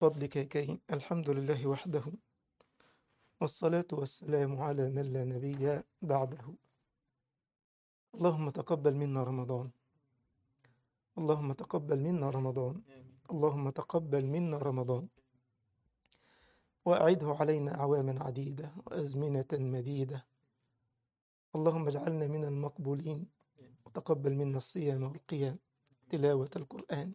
فضلك يا كريم الحمد لله وحده والصلاة والسلام على من لا نبي بعده اللهم تقبل منا رمضان اللهم تقبل منا رمضان اللهم تقبل منا رمضان وأعده علينا أعواما عديدة وأزمنة مديدة اللهم اجعلنا من المقبولين وتقبل منا الصيام والقيام تلاوة القرآن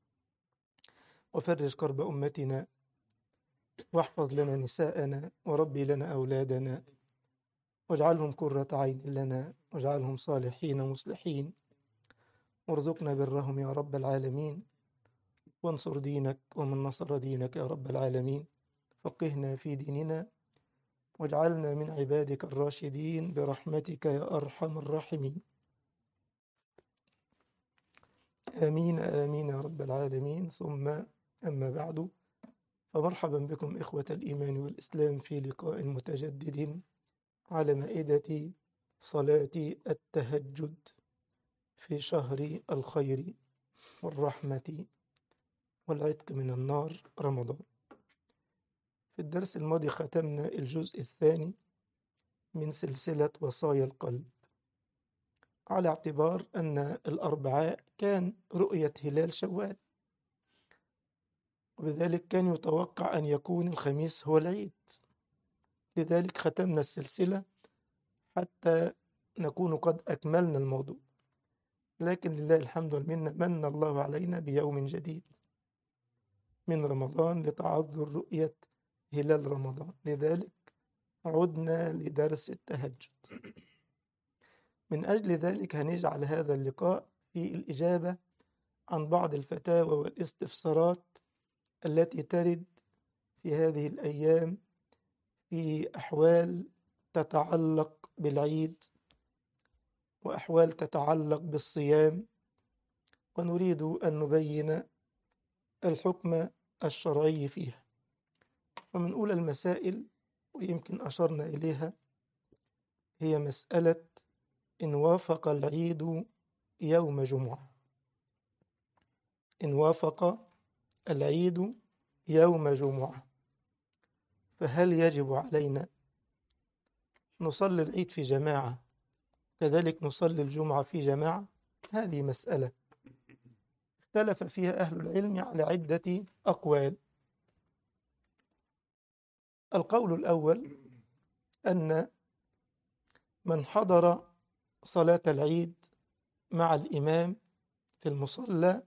وفرج كرب أمتنا واحفظ لنا نساءنا وربي لنا أولادنا واجعلهم قرة عين لنا واجعلهم صالحين مصلحين وارزقنا برهم يا رب العالمين وانصر دينك ومن نصر دينك يا رب العالمين فقهنا في ديننا واجعلنا من عبادك الراشدين برحمتك يا أرحم الراحمين آمين آمين يا رب العالمين ثم أما بعد فمرحبا بكم إخوة الإيمان والإسلام في لقاء متجدد على مائدة صلاة التهجد في شهر الخير والرحمة والعتق من النار رمضان في الدرس الماضي ختمنا الجزء الثاني من سلسلة وصايا القلب على اعتبار أن الأربعاء كان رؤية هلال شوال وبذلك كان يتوقع أن يكون الخميس هو العيد لذلك ختمنا السلسلة حتى نكون قد أكملنا الموضوع لكن لله الحمد والمنة من الله علينا بيوم جديد من رمضان لتعذر رؤية هلال رمضان لذلك عدنا لدرس التهجد من أجل ذلك هنجعل هذا اللقاء في الإجابة عن بعض الفتاوى والاستفسارات التي ترد في هذه الأيام في أحوال تتعلق بالعيد وأحوال تتعلق بالصيام ونريد أن نبين الحكم الشرعي فيها ومن أولى المسائل ويمكن أشرنا إليها هي مسألة إن وافق العيد يوم جمعة إن وافق العيد يوم جمعة فهل يجب علينا نصلي العيد في جماعة كذلك نصلي الجمعة في جماعة هذه مسألة اختلف فيها أهل العلم على عدة أقوال القول الأول أن من حضر صلاة العيد مع الإمام في المصلى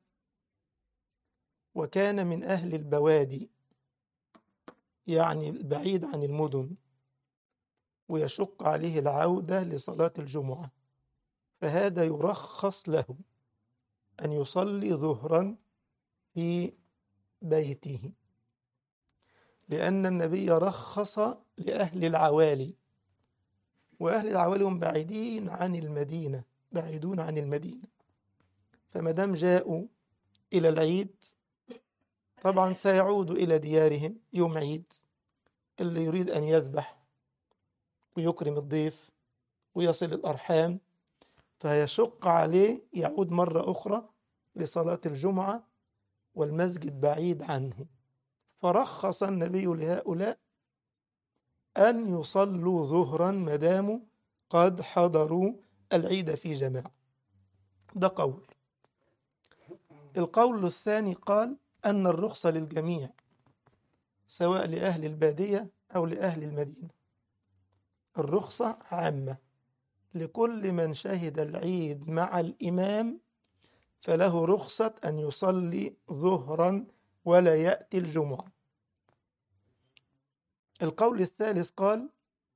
وكان من أهل البوادي يعني بعيد عن المدن ويشق عليه العودة لصلاة الجمعة فهذا يرخص له أن يصلي ظهرا في بيته لأن النبي رخص لأهل العوالي وأهل العوالي هم بعيدين عن المدينة بعيدون عن المدينة فما دام جاءوا إلى العيد طبعا سيعودوا إلى ديارهم يوم عيد اللي يريد أن يذبح ويكرم الضيف ويصل الأرحام فيشق عليه يعود مرة أخرى لصلاة الجمعة والمسجد بعيد عنه فرخص النبي لهؤلاء أن يصلوا ظهرا ما داموا قد حضروا العيد في جماعة ده قول القول الثاني قال أن الرخصة للجميع سواء لأهل البادية أو لأهل المدينة الرخصة عامة لكل من شهد العيد مع الإمام فله رخصة أن يصلي ظهرا ولا يأتي الجمعة القول الثالث قال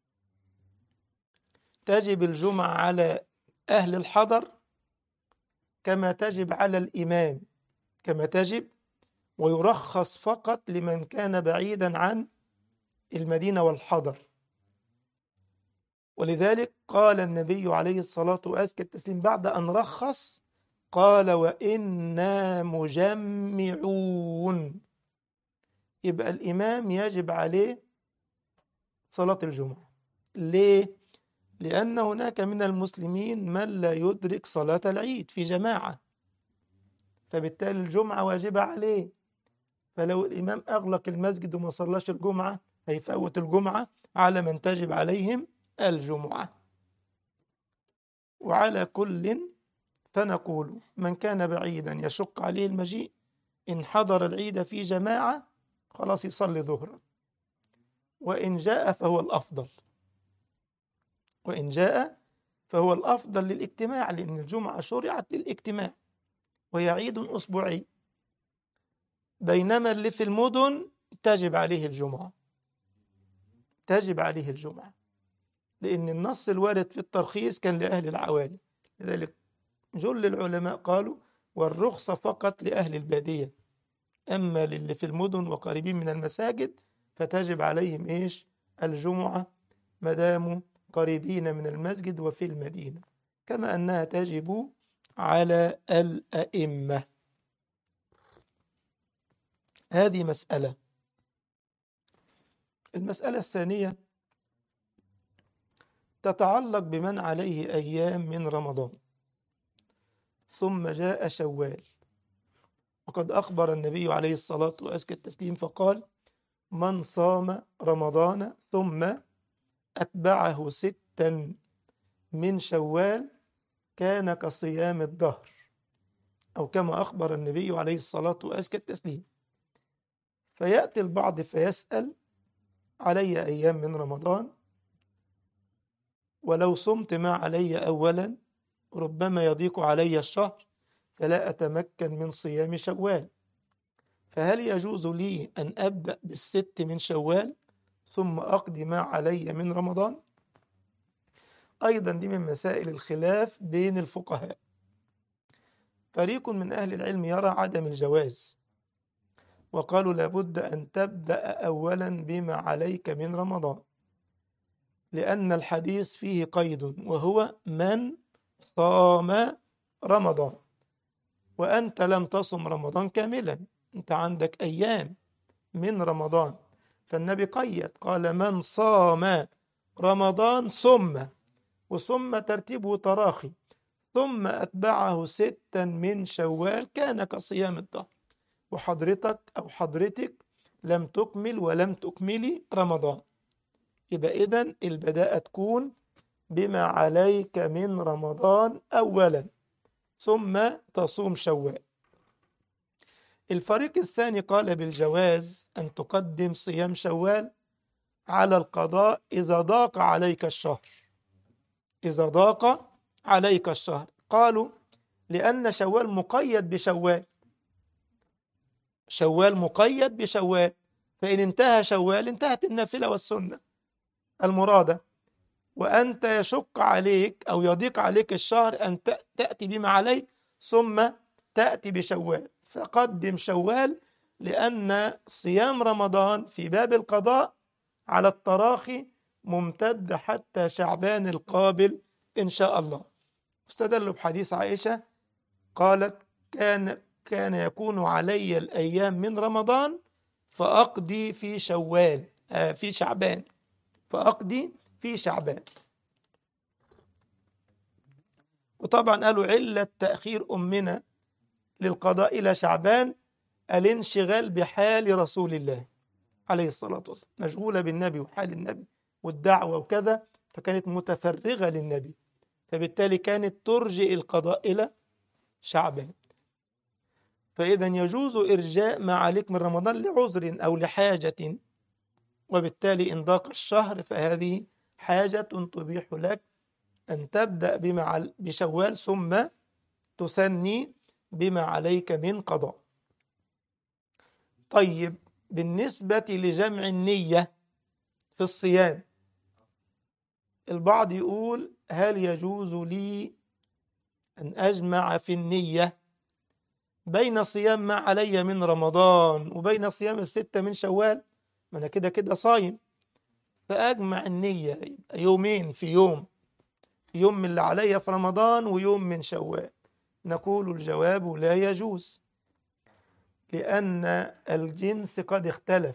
تجب الجمعة على أهل الحضر كما تجب على الإمام كما تجب ويرخص فقط لمن كان بعيدا عن المدينة والحضر ولذلك قال النبي عليه الصلاة وأزكى التسليم بعد أن رخص قال وإنا مجمعون يبقى الإمام يجب عليه صلاة الجمعة ليه؟ لأن هناك من المسلمين من لا يدرك صلاة العيد في جماعة فبالتالي الجمعة واجبة عليه فلو الإمام أغلق المسجد وما صلاش الجمعة هيفوت الجمعة على من تجب عليهم الجمعة وعلى كل فنقول من كان بعيدا يشق عليه المجيء إن حضر العيد في جماعة خلاص يصلي ظهرا وإن جاء فهو الأفضل وإن جاء فهو الأفضل للاجتماع لأن الجمعة شرعت للاجتماع وهي عيد أسبوعي بينما اللي في المدن تجب عليه الجمعة تجب عليه الجمعة لأن النص الوارد في الترخيص كان لأهل العوالي لذلك جل العلماء قالوا والرخصة فقط لأهل البادية أما للي في المدن وقريبين من المساجد فتجب عليهم إيش الجمعة مدام قريبين من المسجد وفي المدينة كما أنها تجب على الأئمة هذه مسألة المسألة الثانية تتعلق بمن عليه أيام من رمضان ثم جاء شوال وقد أخبر النبي عليه الصلاة وأزكى التسليم فقال من صام رمضان ثم أتبعه ستا من شوال كان كصيام الدهر أو كما أخبر النبي عليه الصلاة وأزكى التسليم فيأتي البعض فيسأل علي أيام من رمضان ولو صمت ما علي أولا ربما يضيق علي الشهر فلا أتمكن من صيام شوال فهل يجوز لي أن أبدأ بالست من شوال ثم أقضي ما علي من رمضان أيضا دي من مسائل الخلاف بين الفقهاء فريق من أهل العلم يرى عدم الجواز وقالوا لابد أن تبدأ أولا بما عليك من رمضان لأن الحديث فيه قيد وهو من صام رمضان وأنت لم تصم رمضان كاملا أنت عندك أيام من رمضان فالنبي قيد قال من صام رمضان ثم وثم ترتيبه تراخي ثم أتبعه ستا من شوال كان كصيام الدهر وحضرتك أو حضرتك لم تكمل ولم تكملي رمضان يبقى إذن البداءة تكون بما عليك من رمضان أولا ثم تصوم شوال الفريق الثاني قال بالجواز أن تقدم صيام شوال على القضاء إذا ضاق عليك الشهر إذا ضاق عليك الشهر قالوا لأن شوال مقيد بشوال شوال مقيد بشوال فإن انتهى شوال انتهت النافلة والسنة المرادة وأنت يشق عليك أو يضيق عليك الشهر أن تأتي بما عليك ثم تأتي بشوال فقدم شوال لأن صيام رمضان في باب القضاء على التراخي ممتد حتى شعبان القابل إن شاء الله استدلوا بحديث عائشة قالت كان كان يكون علي الأيام من رمضان فأقضي في شوال آه في شعبان فأقضي في شعبان وطبعا قالوا علة تأخير أمنا للقضاء إلى شعبان الانشغال بحال رسول الله عليه الصلاة والسلام مشغولة بالنبي وحال النبي والدعوة وكذا فكانت متفرغة للنبي فبالتالي كانت ترجئ القضاء إلى شعبان فإذا يجوز إرجاء ما عليك من رمضان لعذر أو لحاجة وبالتالي إن ضاق الشهر فهذه حاجة تبيح لك أن تبدأ بما بشوال ثم تثني بما عليك من قضاء طيب بالنسبة لجمع النية في الصيام البعض يقول هل يجوز لي أن أجمع في النية بين صيام ما علي من رمضان وبين صيام الستة من شوال ما أنا كده كده صايم فأجمع النية يومين في يوم يوم من اللي عليا في رمضان ويوم من شوال نقول الجواب لا يجوز لأن الجنس قد اختلف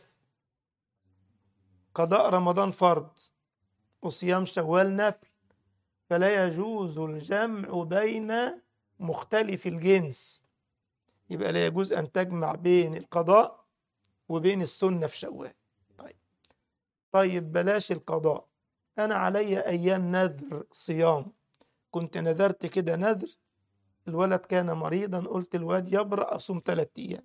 قضاء رمضان فرض وصيام شوال نفل فلا يجوز الجمع بين مختلف الجنس يبقى لا يجوز أن تجمع بين القضاء وبين السنة في شوال طيب طيب بلاش القضاء أنا علي أيام نذر صيام كنت نذرت كده نذر الولد كان مريضا قلت الواد يبرأ أصوم ثلاثة أيام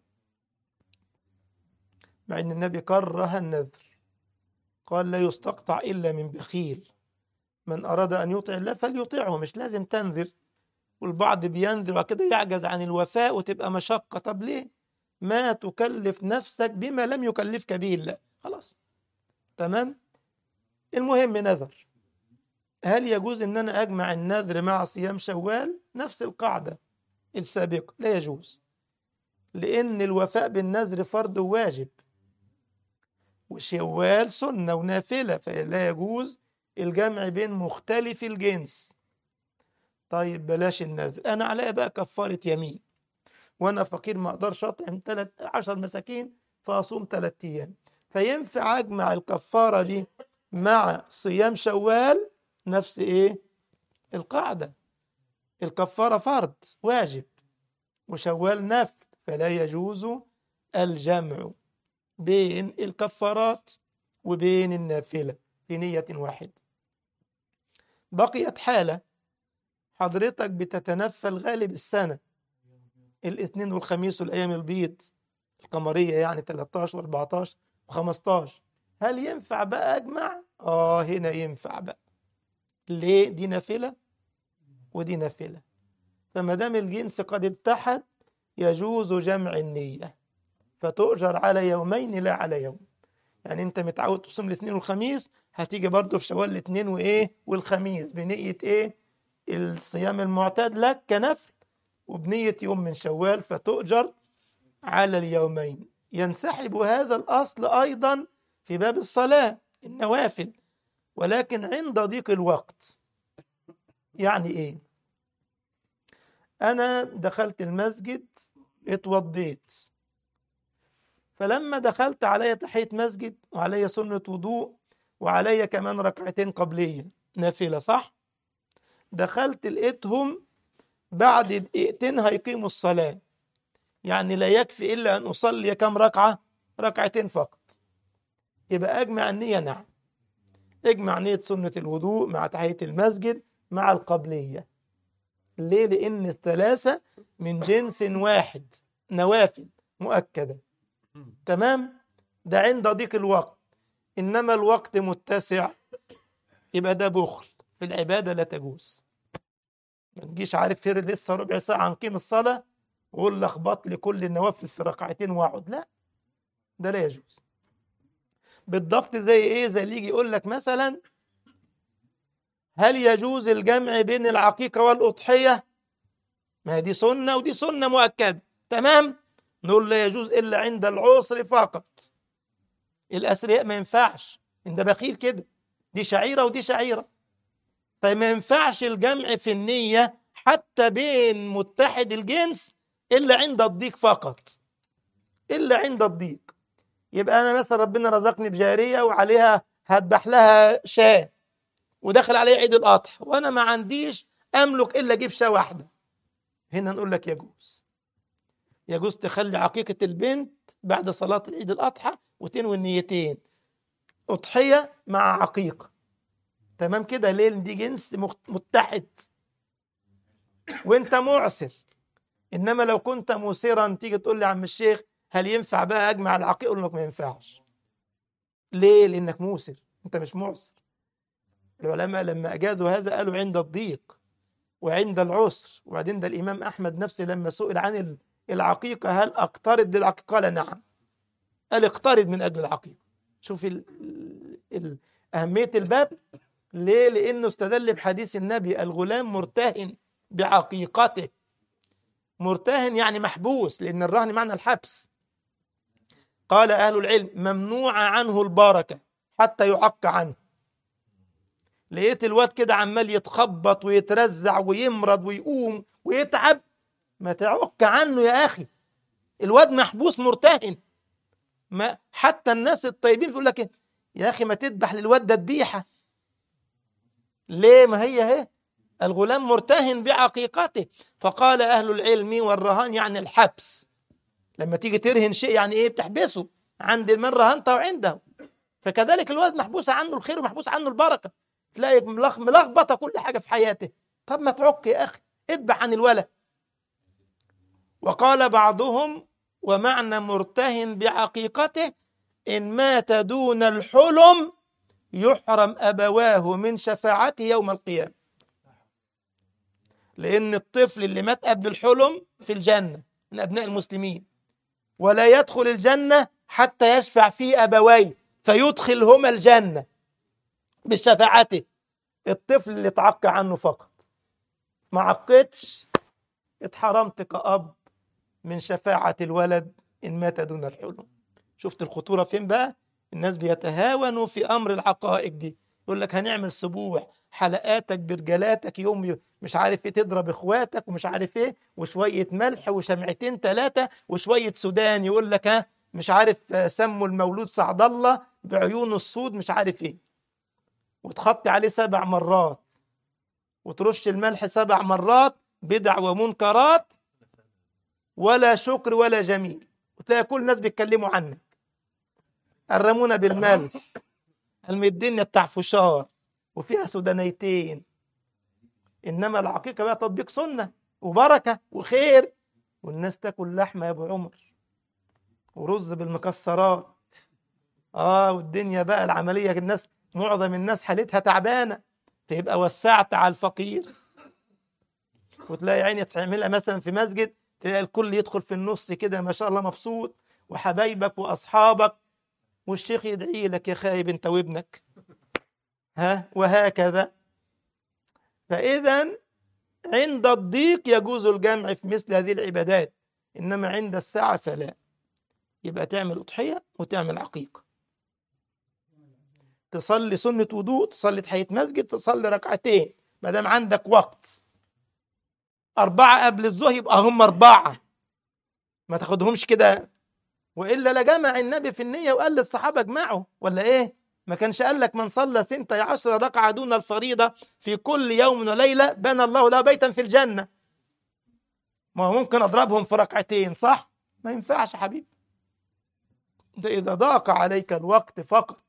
مع أن النبي كره النذر قال لا يستقطع إلا من بخيل من أراد أن يطع الله فليطيعه مش لازم تنذر والبعض بينذر وكده يعجز عن الوفاء وتبقى مشقة طب ليه ما تكلف نفسك بما لم يكلفك به الله خلاص تمام المهم نذر هل يجوز ان انا اجمع النذر مع صيام شوال نفس القاعدة السابقة لا يجوز لان الوفاء بالنذر فرض واجب وشوال سنة ونافلة فلا يجوز الجمع بين مختلف الجنس طيب بلاش النذر انا عليا بقى كفارة يمين وانا فقير ما اقدرش اطعم 13 مساكين فاصوم 3 ايام فينفع اجمع الكفارة دي مع صيام شوال نفس ايه القاعدة الكفارة فرض واجب وشوال نفل فلا يجوز الجمع بين الكفارات وبين النافلة في نية واحدة بقيت حالة حضرتك بتتنفل غالب السنة الاثنين والخميس والأيام البيض القمرية يعني 13 و14 و15 هل ينفع بقى أجمع؟ آه هنا ينفع بقى ليه؟ دي نافلة ودي نافلة فما دام الجنس قد اتحد يجوز جمع النية فتؤجر على يومين لا على يوم يعني انت متعود تصوم الاثنين والخميس هتيجي برضه في شوال الاثنين وايه والخميس بنية ايه الصيام المعتاد لك كنفل وبنية يوم من شوال فتؤجر على اليومين ينسحب هذا الأصل أيضا في باب الصلاة النوافل ولكن عند ضيق الوقت يعني إيه أنا دخلت المسجد اتوضيت فلما دخلت علي تحية مسجد وعلي سنة وضوء وعلي كمان ركعتين قبلية نافلة صح دخلت لقيتهم بعد دقيقتين هيقيموا الصلاة يعني لا يكفي إلا أن أصلي كم ركعة ركعتين فقط يبقى أجمع النية نعم اجمع نية سنة الوضوء مع تحية المسجد مع القبلية ليه لأن الثلاثة من جنس واحد نوافل مؤكدة تمام ده عند ضيق الوقت إنما الوقت متسع يبقى ده بخل في العبادة لا تجوز ما تجيش عارف فين لسه ربع ساعة نقيم الصلاة وقول لخبط لي كل النوافل في ركعتين واقعد لا ده لا يجوز بالضبط زي ايه زي اللي يجي يقول لك مثلا هل يجوز الجمع بين العقيقة والأضحية ما هي دي سنة ودي سنة مؤكدة تمام نقول لا يجوز إلا عند العسر فقط الأثرياء ما ينفعش إن ده بخيل كده دي شعيرة ودي شعيرة فما ينفعش الجمع في النية حتى بين متحد الجنس إلا عند الضيق فقط إلا عند الضيق يبقى أنا مثلا ربنا رزقني بجارية وعليها هذبح لها شاة ودخل عليها عيد الأضحى وأنا ما عنديش أملك إلا أجيب شاة واحدة هنا نقول لك يجوز يجوز تخلي عقيقة البنت بعد صلاة العيد الأضحى وتنوي النيتين أضحية مع عقيقة تمام كده ليه دي جنس متحد وانت معسر انما لو كنت مسرا تيجي تقول لي يا عم الشيخ هل ينفع بقى اجمع العقيقه اقول لك ما ينفعش ليه لانك موسر انت مش معسر العلماء لما اجازوا هذا قالوا عند الضيق وعند العسر وبعدين ده الامام احمد نفسه لما سئل عن العقيقه هل اقترض للعقيقه قال نعم قال اقترض من اجل العقيقه شوف ال ال اهميه الباب ليه لانه استدل بحديث النبي الغلام مرتهن بعقيقته مرتهن يعني محبوس لأن الرهن معنى الحبس قال أهل العلم ممنوع عنه البركة حتى يعق عنه لقيت الواد كده عمال يتخبط ويترزع ويمرض ويقوم ويتعب ما تعك عنه يا أخي الواد محبوس مرتهن ما حتى الناس الطيبين يقول لك يا أخي ما تذبح للواد ده ذبيحة ليه ما هي هي الغلام مرتهن بعقيقته فقال أهل العلم والرهان يعني الحبس لما تيجي ترهن شيء يعني إيه بتحبسه عند من رهنته عنده فكذلك الولد محبوس عنه الخير ومحبوس عنه البركة تلاقي ملخ- ملخبطة كل حاجة في حياته طب ما تعك يا أخي اتبع عن الولد وقال بعضهم ومعنى مرتهن بعقيقته إن مات دون الحلم يحرم أبواه من شفاعته يوم القيامة لأن الطفل اللي مات قبل الحلم في الجنة من أبناء المسلمين ولا يدخل الجنة حتى يشفع فيه أبويه فيدخلهما الجنة بشفاعته الطفل اللي اتعق عنه فقط ما عقتش اتحرمت كأب من شفاعة الولد إن مات دون الحلم شفت الخطورة فين بقى الناس بيتهاونوا في أمر الحقائق دي يقول لك هنعمل سبوع حلقاتك برجلاتك يوم ي- مش عارف ايه تضرب اخواتك ومش عارف ايه وشوية ملح وشمعتين ثلاثة وشوية سودان يقول لك ها مش عارف آه، سموا المولود سعد الله بعيون الصود مش عارف ايه وتخطي عليه سبع مرات وترش الملح سبع مرات بدع ومنكرات ولا شكر ولا جميل وتلاقي كل الناس بيتكلموا عنك الرمونا بالملح المدينة بتاع فشار وفيها سودانيتين انما العقيقه بقى تطبيق سنه وبركه وخير والناس تاكل لحمه يا ابو عمر ورز بالمكسرات اه والدنيا بقى العمليه الناس معظم الناس حالتها تعبانه فيبقى وسعت على الفقير وتلاقي عيني تعملها مثلا في مسجد تلاقي الكل يدخل في النص كده ما شاء الله مبسوط وحبايبك واصحابك والشيخ يدعي لك يا خايب انت وابنك ها وهكذا فإذا عند الضيق يجوز الجمع في مثل هذه العبادات إنما عند السعة فلا يبقى تعمل أضحية وتعمل عقيقة تصلي سنة وضوء تصلي تحية مسجد تصلي ركعتين ما دام عندك وقت أربعة قبل الظهر يبقى هم أربعة ما تاخدهمش كده وإلا لجمع النبي في النية وقال للصحابة اجمعوا ولا إيه؟ ما كانش قال لك من صلى سنتي عشر ركعة دون الفريضة في كل يوم وليلة بنى الله له بيتا في الجنة ما هو ممكن أضربهم في ركعتين صح؟ ما ينفعش يا حبيبي ده إذا ضاق عليك الوقت فقط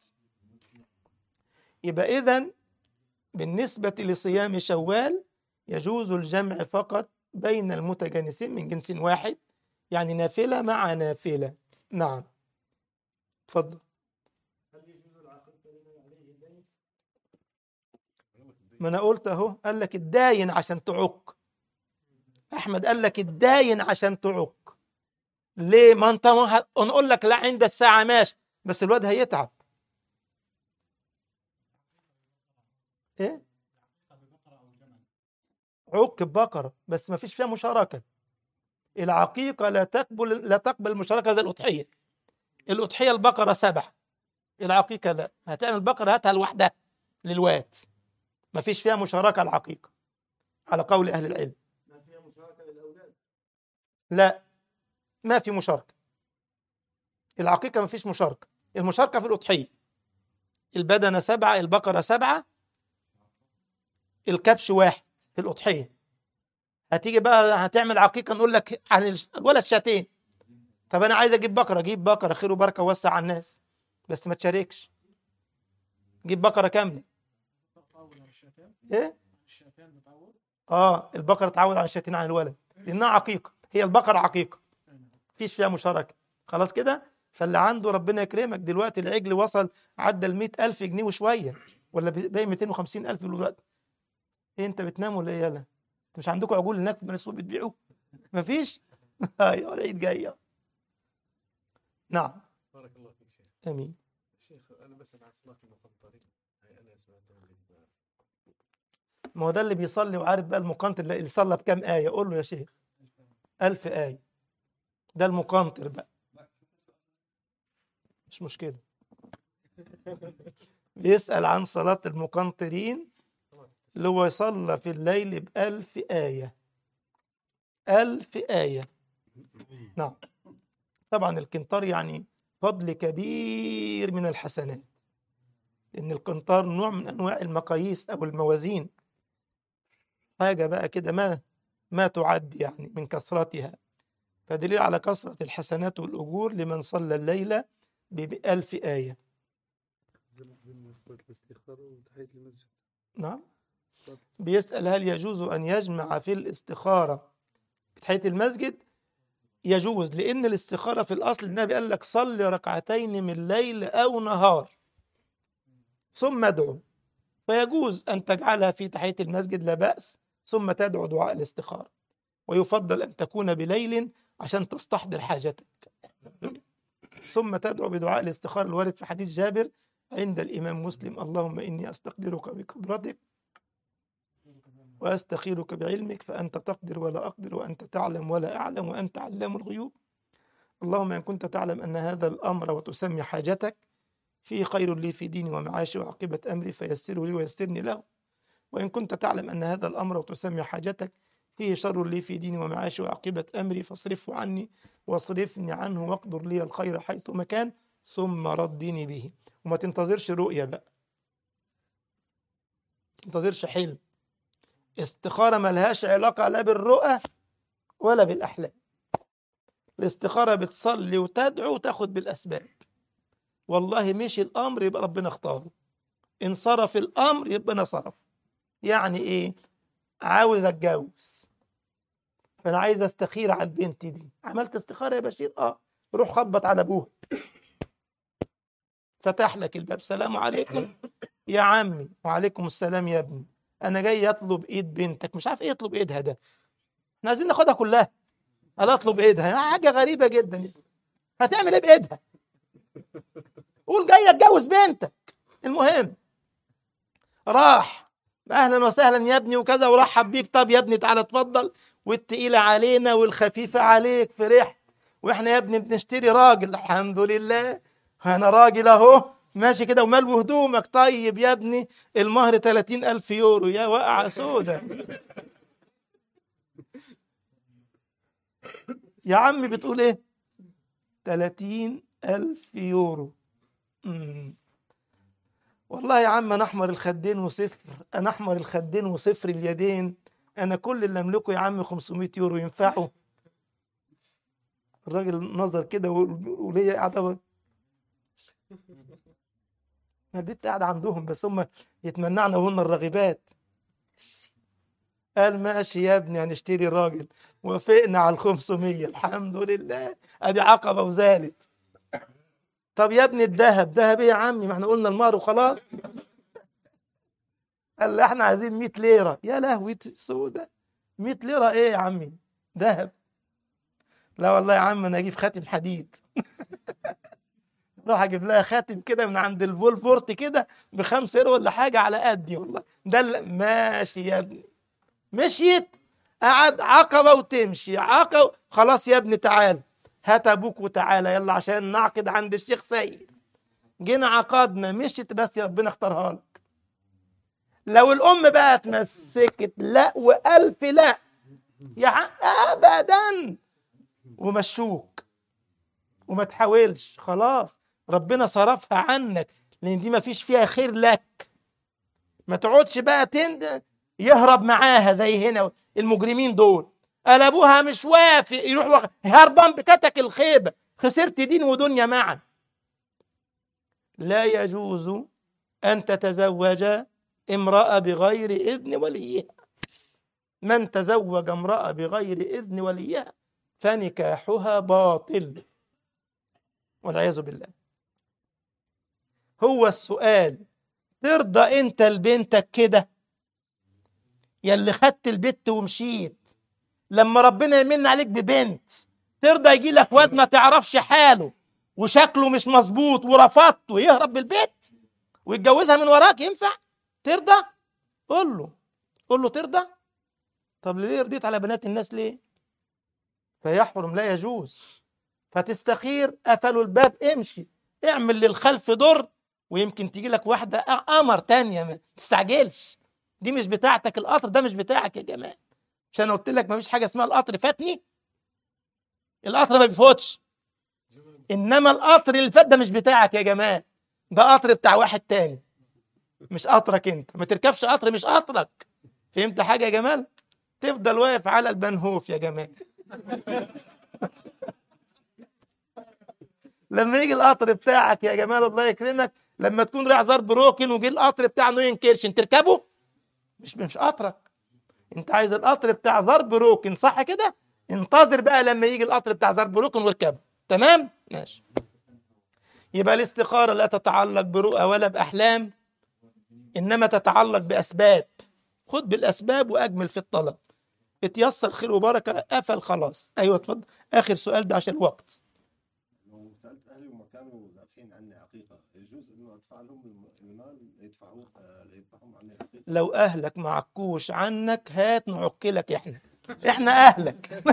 يبقى إذا بالنسبة لصيام شوال يجوز الجمع فقط بين المتجانسين من جنس واحد يعني نافلة مع نافلة نعم تفضل ما انا قلت اهو قال لك الداين عشان تعق احمد قال لك الداين عشان تعق ليه ما انت ما ه- نقول لك لا عند الساعه ماشي بس الواد هيتعب ايه عق ببقره بس ما فيش فيها مشاركه العقيقه لا تقبل لا تقبل المشاركه زي الاضحيه الاضحيه البقره سبعه العقيقه لا هتعمل بقره هاتها لوحدها للواد ما فيش فيها مشاركة العقيقة على قول أهل العلم لا ما في مشاركة العقيقة ما فيش مشاركة المشاركة في الأضحية البدنة سبعة البقرة سبعة الكبش واحد في الأضحية هتيجي بقى هتعمل عقيقة نقول لك عن الش- الولد شاتين طب أنا عايز أجيب بقرة جيب بقرة خير وبركة ووسع على الناس بس ما تشاركش جيب بقرة كاملة ايه اه البقرة تعود على الشاتين عن الولد لانها عقيقة هي البقرة عقيقة مفيش فيها مشاركة خلاص كده فاللي عنده ربنا يكرمك دلوقتي العجل وصل عدى ال ألف جنيه وشوية ولا باقي 250 ألف دلوقتي ايه انت بتنام ولا ايه يالا انت مش عندكم عجول هناك في بني سويف بتبيعوا مفيش ايوه العيد جايه نعم بارك الله فيك شيخ امين شيخ انا بسال عن صلاه المقنطرين هاي انا سمعتها من ما هو ده اللي بيصلي وعارف بقى المقنطر اللي صلى بكام آية قول له يا شيخ ألف آية ده المقنطر بقى مش مشكلة بيسأل عن صلاة المقنطرين اللي هو يصلى في الليل بألف آية ألف آية نعم طبعا القنطار يعني فضل كبير من الحسنات لأن القنطار نوع من أنواع المقاييس أو الموازين حاجة بقى كده ما ما تعد يعني من كثرتها فدليل على كثرة الحسنات والأجور لمن صلى الليل بألف آية جمع بين صلاة الاستخارة وتحية المسجد نعم صلاة بيسأل هل يجوز أن يجمع في الاستخارة تحية المسجد يجوز لأن الاستخارة في الأصل النبي قال لك صل ركعتين من ليل أو نهار ثم ادعو فيجوز أن تجعلها في تحية المسجد لا بأس ثم تدعو دعاء الاستخارة ويفضل أن تكون بليل عشان تستحضر حاجتك ثم تدعو بدعاء الاستخارة الوارد في حديث جابر عند الإمام مسلم اللهم إني أستقدرك بقدرتك وأستخيرك بعلمك فأنت تقدر ولا أقدر وأنت تعلم ولا أعلم وأنت علام الغيوب اللهم إن كنت تعلم أن هذا الأمر وتسمي حاجتك فيه خير لي في ديني ومعاشي وعاقبة أمري فيسره لي ويسرني له وإن كنت تعلم أن هذا الأمر وتسمي حاجتك فيه شر لي في ديني ومعاشي وعاقبة أمري فاصرفه عني واصرفني عنه واقدر لي الخير حيث مكان ثم ردني به وما تنتظرش رؤية بقى تنتظرش حلم استخارة ملهاش علاقة لا بالرؤى ولا بالأحلام الاستخارة بتصلي وتدعو وتاخد بالأسباب والله مشي الأمر يبقى ربنا اختاره انصرف الأمر يبقى أنا صرف يعني إيه عاوز أتجوز فأنا عايز أستخير على البنت دي عملت استخارة يا بشير آه روح خبط على أبوها فتح لك الباب سلام عليكم يا عمي وعليكم السلام يا ابني انا جاي اطلب ايد بنتك مش عارف ايه يطلب ايدها ده احنا عايزين ناخدها كلها قال اطلب ايدها حاجه غريبه جدا هتعمل ايه بايدها قول جاي اتجوز بنتك المهم راح اهلا وسهلا يا ابني وكذا ورحب بيك طب يا ابني تعالى اتفضل والتقيله علينا والخفيفه عليك فرحت واحنا يا ابني بنشتري راجل الحمد لله انا راجل اهو ماشي كده وملو هدومك طيب يا ابني المهر 30 ألف يورو يا واقعة سودة يا عمي بتقول ايه 30 ألف يورو مم. والله يا عم أنا أحمر الخدين وصفر أنا أحمر الخدين وصفر اليدين أنا كل اللي أملكه يا عم 500 يورو ينفعوا الراجل نظر كده وليا قاعدة ما دي قاعد عندهم بس هم يتمنعنا وهن الراغبات قال ماشي يا ابني هنشتري راجل وافقنا على ال 500 الحمد لله ادي عقبه وزالت طب يا ابني الذهب ذهب ايه يا عمي ما احنا قلنا المهر وخلاص قال لي احنا عايزين 100 ليره يا لهوي سودة 100 ليره ايه يا عمي ذهب لا والله يا عم انا اجيب خاتم حديد راح اجيب لها خاتم كده من عند الفولفورت كده بخمسة يورو ولا حاجه على قدي والله ده اللي ماشي يا ابني مشيت قعد عقبه وتمشي عقبه خلاص يا ابني تعال هات ابوك وتعالى يلا عشان نعقد عند الشيخ سيد جينا عقدنا مشيت بس يا ربنا اختارها لك لو الام بقى اتمسكت لا والف لا يا عم ابدا ومشوك وما تحاولش خلاص ربنا صرفها عنك لان دي ما فيش فيها خير لك ما تقعدش بقى تند يهرب معاها زي هنا المجرمين دول قال ابوها مش وافق يروح وخ... هربان بكتك الخيبه خسرت دين ودنيا معا لا يجوز ان تتزوج امراه بغير اذن وليها من تزوج امراه بغير اذن وليها فنكاحها باطل والعياذ بالله هو السؤال ترضى انت لبنتك كده يا اللي خدت البت ومشيت لما ربنا يمن عليك ببنت ترضى يجي لك واد ما تعرفش حاله وشكله مش مظبوط ورفضته يهرب بالبيت ويتجوزها من وراك ينفع ترضى قول له قول له ترضى طب ليه رضيت على بنات الناس ليه فيحرم لا يجوز فتستخير قفلوا الباب امشي اعمل للخلف دور ويمكن تيجي لك واحدة قمر تانية ما تستعجلش دي مش بتاعتك القطر ده مش بتاعك يا جماعة مش انا قلت لك ما فيش حاجة اسمها القطر فاتني القطر ما بيفوتش انما القطر اللي فات ده مش بتاعك يا جماعة ده قطر بتاع واحد تاني مش قطرك انت ما تركبش قطر مش قطرك فهمت حاجة يا جمال تفضل واقف على البنهوف يا جمال لما يجي القطر بتاعك يا جمال الله يكرمك لما تكون رايح زار بروكن وجي القطر بتاع نوين كيرشن تركبه مش مش قطرك انت عايز القطر بتاع زار بروكن صح كده انتظر بقى لما يجي القطر بتاع زار بروكن واركبه تمام ماشي يبقى الاستخارة لا تتعلق برؤى ولا بأحلام إنما تتعلق بأسباب خد بالأسباب وأجمل في الطلب اتيسر خير وبركة قفل خلاص أيوة اتفضل آخر سؤال ده عشان الوقت لو سألت أهلي وما كانوا ذابحين عني عقيقة يجوز إنه أدفع لهم الم- المال يدفعوه آه، ليذبحهم عني عقيقة لو أهلك معكوش عنك هات نعكلك إحنا إحنا أهلك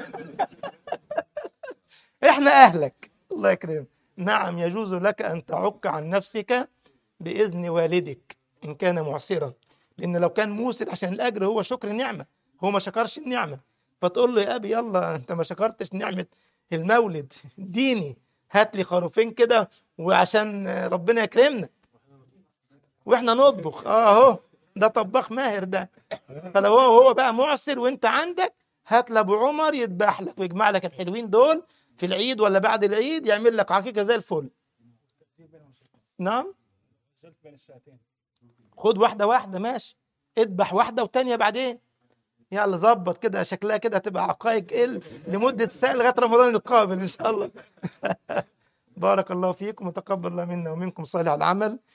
إحنا أهلك الله يكرمك نعم يجوز لك أن تعك عن نفسك بإذن والدك إن كان معسرا لأن لو كان موسر عشان الأجر هو شكر النعمة هو ما شكرش النعمة فتقول له يا أبي يلا أنت ما شكرتش نعمة المولد ديني هات لي خروفين كده وعشان ربنا يكرمنا واحنا نطبخ اه اهو ده طباخ ماهر ده فلو هو هو بقى معسر وانت عندك هات لابو عمر يذبح لك ويجمع لك الحلوين دول في العيد ولا بعد العيد يعمل لك عقيقه زي الفل نعم زلت بين الشاتين خد واحده واحده ماشي اذبح واحده وتانية بعدين يلا ظبط كده شكلها كده هتبقى عقائق ال لمده سنه لغايه رمضان القابل ان شاء الله بارك الله فيكم وتقبل الله منا ومنكم صالح العمل